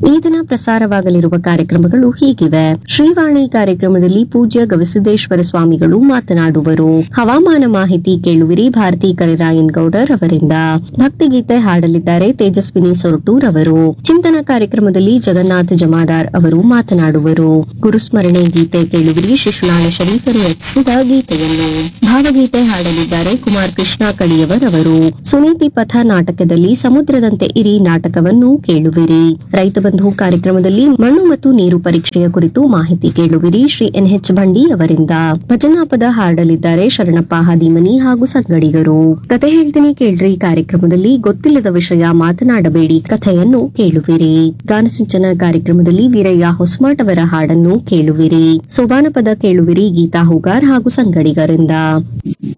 ಈ ದಿನ ಪ್ರಸಾರವಾಗಲಿರುವ ಕಾರ್ಯಕ್ರಮಗಳು ಹೀಗಿವೆ ಶ್ರೀವಾಣಿ ಕಾರ್ಯಕ್ರಮದಲ್ಲಿ ಪೂಜ್ಯ ಗವಿಸಿದ್ದೇಶ್ವರ ಸ್ವಾಮಿಗಳು ಮಾತನಾಡುವರು ಹವಾಮಾನ ಮಾಹಿತಿ ಕೇಳುವಿರಿ ಭಾರತಿ ಕರಿರಾಯನ್ ಗೌಡರ್ ಅವರಿಂದ ಭಕ್ತಿಗೀತೆ ಹಾಡಲಿದ್ದಾರೆ ತೇಜಸ್ವಿನಿ ಸೊರಟೂರ್ ಅವರು ಚಿಂತನ ಕಾರ್ಯಕ್ರಮದಲ್ಲಿ ಜಗನ್ನಾಥ್ ಜಮಾದಾರ್ ಅವರು ಮಾತನಾಡುವರು ಗುರುಸ್ಮರಣೆ ಗೀತೆ ಕೇಳುವಿರಿ ಶಿಶುನಾಳ ಶರೀಫರು ರಚಿಸಿದ ಗೀತೆಯನ್ನು ಭಾವಗೀತೆ ಹಾಡಲಿದ್ದಾರೆ ಕುಮಾರ್ ಕೃಷ್ಣ ಕಡಿಯವರ್ ಅವರು ಸುನೀತಿ ಪಥ ನಾಟಕದಲ್ಲಿ ಸಮುದ್ರದಂತೆ ಇರಿ ನಾಟಕವನ್ನು ಕೇಳುವಿರಿ ರೈತ ಬಂಧು ಕಾರ್ಯಕ್ರಮದಲ್ಲಿ ಮಣ್ಣು ಮತ್ತು ನೀರು ಪರೀಕ್ಷೆಯ ಕುರಿತು ಮಾಹಿತಿ ಕೇಳುವಿರಿ ಶ್ರೀ ಎನ್ಎಚ್ ಬಂಡಿ ಅವರಿಂದ ಭಜನಾ ಪದ ಹಾಡಲಿದ್ದಾರೆ ಶರಣಪ್ಪ ಹಾದಿಮನಿ ಹಾಗೂ ಸಂಗಡಿಗರು ಕತೆ ಹೇಳ್ತೀನಿ ಕೇಳ್ರಿ ಕಾರ್ಯಕ್ರಮದಲ್ಲಿ ಗೊತ್ತಿಲ್ಲದ ವಿಷಯ ಮಾತನಾಡಬೇಡಿ ಕಥೆಯನ್ನು ಕೇಳುವಿರಿ ಗಾನಸಿಂಚನ ಕಾರ್ಯಕ್ರಮದಲ್ಲಿ ವೀರಯ್ಯ ಹೊಸ್ಮಾಟ್ ಅವರ ಹಾಡನ್ನು ಕೇಳುವಿರಿ ಸೋಬಾನ ಪದ ಕೇಳುವಿರಿ ಗೀತಾ ಹುಗಾರ್ ಹಾಗೂ ಸಂಗಡಿಗರಿಂದ